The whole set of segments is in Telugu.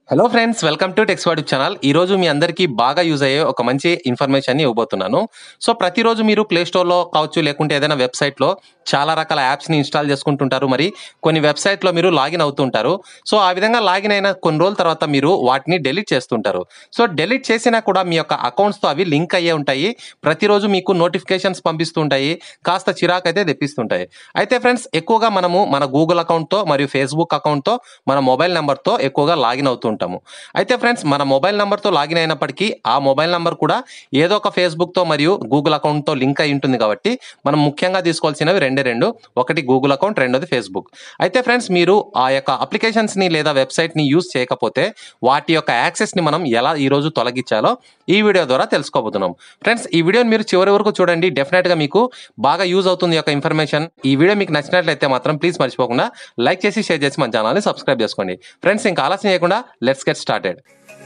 హలో ఫ్రెండ్స్ వెల్కమ్ టు టెక్స్ వాడిప్ ఛానల్ ఈ రోజు మీ అందరికీ బాగా యూజ్ అయ్యే ఒక మంచి ఇన్ఫర్మేషన్ ని ఇవ్వబోతున్నాను సో ప్రతిరోజు మీరు ప్లే స్టోర్లో కావచ్చు లేకుంటే ఏదైనా వెబ్సైట్లో చాలా రకాల యాప్స్ని ఇన్స్టాల్ చేసుకుంటుంటారు మరి కొన్ని వెబ్సైట్లో మీరు లాగిన్ అవుతుంటారు సో ఆ విధంగా లాగిన్ అయిన కొన్ని రోజుల తర్వాత మీరు వాటిని డెలీట్ చేస్తుంటారు సో డెలీట్ చేసినా కూడా మీ యొక్క అకౌంట్స్తో అవి లింక్ అయ్యే ఉంటాయి ప్రతిరోజు మీకు నోటిఫికేషన్స్ పంపిస్తుంటాయి కాస్త చిరాకు అయితే తెప్పిస్తుంటాయి అయితే ఫ్రెండ్స్ ఎక్కువగా మనము మన గూగుల్ అకౌంట్తో మరియు ఫేస్బుక్ అకౌంట్తో మన మొబైల్ నెంబర్తో ఎక్కువగా లాగిన్ అవుతుంటాము అయితే ఫ్రెండ్స్ మన మొబైల్ నెంబర్తో లాగిన్ అయినప్పటికీ ఆ మొబైల్ నెంబర్ కూడా ఏదో ఒక ఫేస్బుక్తో మరియు గూగుల్ అకౌంట్తో లింక్ అయి ఉంటుంది కాబట్టి మనం ముఖ్యంగా తీసుకోవాల్సినవి రెండే రెండు ఒకటి గూగుల్ అకౌంట్ రెండోది ఫేస్బుక్ అయితే ఫ్రెండ్స్ మీరు ఆ యొక్క అప్లికేషన్స్ని లేదా వెబ్సైట్ని యూజ్ చేయకపోతే వాటి యొక్క యాక్సెస్ని మనం ఎలా ఈ రోజు తొలగించాలో ఈ వీడియో ద్వారా తెలుసుకోబోతున్నాం ఫ్రెండ్స్ ఈ వీడియోని మీరు చివరి వరకు చూడండి డెఫినెట్గా మీకు బాగా యూజ్ అవుతుంది ఈ యొక్క ఇన్ఫర్మేషన్ ఈ వీడియో మీకు నచ్చినట్లయితే మాత్రం ప్లీజ్ మర్చిపోకుండా లైక్ చేసి షేర్ చేసి మన ఛానల్ని సబ్స్క్రైబ్ చేసుకోండి ఫ్రెండ్స్ ఇంకా ఆలస్యం చేయకుండా let's get started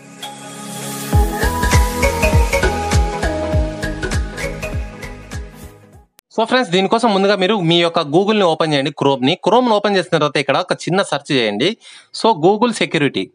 so friends దీనికోసం ముందుగా మీరు మీ యొక్క గూగుల్ని ఓపెన్ చేయండి క్రోమ్ని క్రోమ్ని ఓపెన్ చేసిన తర్వాత ఇక్కడ ఒక చిన్న సెర్చ్ చేయండి సో గూగుల్ సెక్యూరిటీ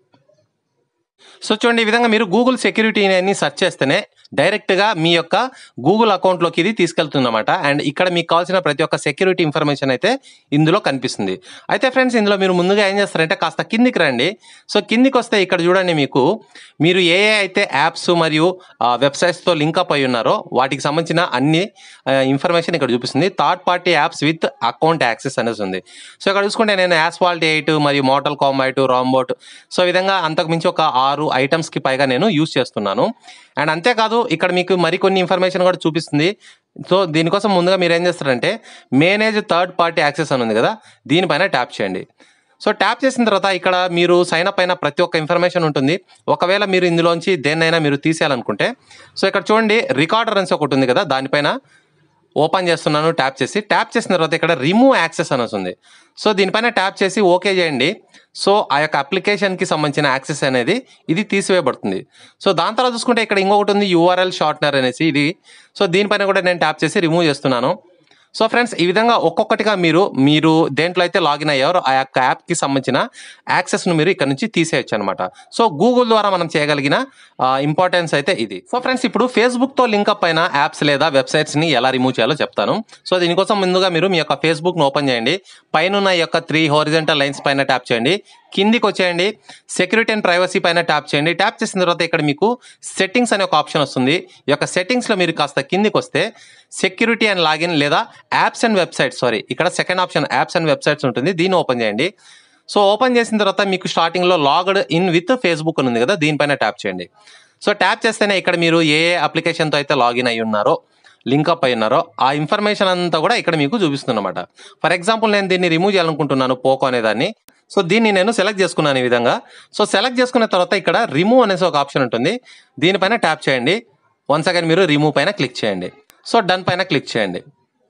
సో చూడండి ఈ విధంగా మీరు గూగుల్ సెక్యూరిటీ అని సెర్చ్ చేస్తేనే డైరెక్ట్గా మీ యొక్క గూగుల్ అకౌంట్లోకి ఇది తీసుకెళ్తుందన్నమాట అండ్ ఇక్కడ మీకు కావాల్సిన ప్రతి ఒక్క సెక్యూరిటీ ఇన్ఫర్మేషన్ అయితే ఇందులో కనిపిస్తుంది అయితే ఫ్రెండ్స్ ఇందులో మీరు ముందుగా ఏం చేస్తారంటే కాస్త కిందికి రండి సో కిందికి వస్తే ఇక్కడ చూడండి మీకు మీరు ఏ ఏ అయితే యాప్స్ మరియు వెబ్సైట్స్తో లింక్అప్ అయి ఉన్నారో వాటికి సంబంధించిన అన్ని ఇన్ఫర్మేషన్ ఇక్కడ చూపిస్తుంది third party apps with account access అనేసి ఉంది సో ఇక్కడ చూసుకుంటే నేను యాస్ఫాల్ట్ ఎయిట్ మరియు మోటల్ కాంబైట్ రాంబోట్ సో ఈ విధంగా అంతకు మించి ఒక ఆరు ఐటమ్స్కి పైగా నేను యూస్ చేస్తున్నాను అండ్ అంతేకాదు ఇక్కడ మీకు మరికొన్ని ఇన్ఫర్మేషన్ కూడా చూపిస్తుంది సో దీనికోసం ముందుగా మీరు ఏం చేస్తారంటే మేనేజ్ థర్డ్ పార్టీ యాక్సెస్ అని ఉంది కదా దీనిపైన ట్యాప్ చేయండి సో ట్యాప్ చేసిన తర్వాత ఇక్కడ మీరు సైన్ అప్ అయిన ప్రతి ఒక్క ఇన్ఫర్మేషన్ ఉంటుంది ఒకవేళ మీరు ఇందులోంచి దేన్నైనా మీరు తీసేయాలనుకుంటే సో ఇక్కడ చూడండి రికార్డర్ అనేసి ఒకటి ఉంది కదా దానిపైన ఓపెన్ చేస్తున్నాను ట్యాప్ చేసి ట్యాప్ చేసిన తర్వాత ఇక్కడ రిమూవ్ యాక్సెస్ అని వస్తుంది సో దీనిపైన ట్యాప్ చేసి ఓకే చేయండి సో ఆ యొక్క అప్లికేషన్కి సంబంధించిన యాక్సెస్ అనేది ఇది తీసివేయబడుతుంది సో దాని తర్వాత చూసుకుంటే ఇక్కడ ఇంకొకటి ఉంది యూఆర్ఎల్ షార్ట్నర్ అనేసి ఇది సో దీనిపైన కూడా నేను ట్యాప్ చేసి రిమూవ్ చేస్తున్నాను సో ఫ్రెండ్స్ ఈ విధంగా ఒక్కొక్కటిగా మీరు మీరు దేంట్లో అయితే లాగిన్ అయ్యారో ఆ యొక్క యాప్కి సంబంధించిన యాక్సెస్ను మీరు ఇక్కడ నుంచి తీసేయచ్చు అనమాట సో గూగుల్ ద్వారా మనం చేయగలిగిన ఇంపార్టెన్స్ అయితే ఇది సో ఫ్రెండ్స్ ఇప్పుడు ఫేస్బుక్తో లింక్అప్ అయిన యాప్స్ లేదా వెబ్సైట్స్ని ఎలా రిమూవ్ చేయాలో చెప్తాను సో దీనికోసం ముందుగా మీరు మీ యొక్క ఫేస్బుక్ను ఓపెన్ చేయండి పైన ఈ యొక్క త్రీ హోరిజెంటల్ లైన్స్ పైన ట్యాప్ చేయండి కిందికి వచ్చేయండి సెక్యూరిటీ అండ్ ప్రైవసీ పైన ట్యాప్ చేయండి ట్యాప్ చేసిన తర్వాత ఇక్కడ మీకు సెట్టింగ్స్ అనే ఒక ఆప్షన్ వస్తుంది ఈ యొక్క సెట్టింగ్స్లో మీరు కాస్త కిందికి వస్తే సెక్యూరిటీ అండ్ లాగిన్ లేదా యాప్స్ అండ్ వెబ్సైట్స్ సారీ ఇక్కడ second option apps and websites ఉంటుంది దీన్ని ఓపెన్ చేయండి సో ఓపెన్ చేసిన తర్వాత మీకు స్టార్టింగ్లో లాగ్డ్ ఇన్ విత్ ఫేస్బుక్ అని ఉంది కదా దీనిపైన ట్యాప్ చేయండి సో ట్యాప్ చేస్తేనే ఇక్కడ మీరు ఏ ఏ అప్లికేషన్తో అయితే లాగిన్ అయి ఉన్నారో లింక్అప్ అయి ఉన్నారో ఆ ఇన్ఫర్మేషన్ అంతా కూడా ఇక్కడ మీకు చూపిస్తుందన్నమాట ఫర్ ఎగ్జాంపుల్ నేను దీన్ని రిమూవ్ చేయాలనుకుంటున్నాను పోకో అనే దాన్ని సో దీన్ని నేను సెలెక్ట్ చేసుకున్నాను ఈ విధంగా సో సెలెక్ట్ చేసుకున్న తర్వాత ఇక్కడ రిమూవ్ అనేసి ఒక ఆప్షన్ ఉంటుంది దీనిపైన ట్యాప్ చేయండి వన్స్ అగైన్ మీరు రిమూవ్ పైన క్లిక్ చేయండి సో డన్ పైన క్లిక్ చేయండి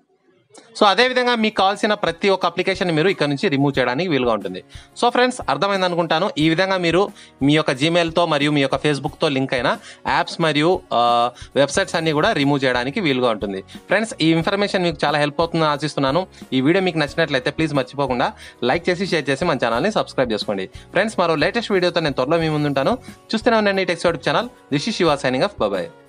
సో అదేవిధంగా మీకు కావాల్సిన ప్రతి ఒక్క అప్లికేషన్ మీరు ఇక్కడ నుంచి రిమూవ్ చేయడానికి వీలుగా ఉంటుంది సో ఫ్రెండ్స్ అర్థమైంది అనుకుంటాను ఈ విధంగా మీరు మీ యొక్క జీమెయిల్తో మరియు మీ యొక్క ఫేస్బుక్తో లింక్ అయిన యాప్స్ మరియు వెబ్సైట్స్ అన్ని కూడా రిమూవ్ చేయడానికి వీలుగా ఉంటుంది ఫ్రెండ్స్ ఈ ఇన్ఫర్మేషన్ మీకు చాలా హెల్ప్ అవుతుందని ఆశిస్తున్నాను ఈ వీడియో మీకు నచ్చినట్లయితే ప్లీజ్ మర్చిపోకుండా లైక్ చేసి షేర్ చేసి మన ఛానల్ని సబ్స్క్రైబ్ చేసుకోండి ఫ్రెండ్స్ మరో లేటెస్ట్ వీడియోతో నేను త్వరలో మీ ముందుంటాను చూస్తూనే ఉండండి టెక్స్ channel this is Shiva signing off బాబాయ్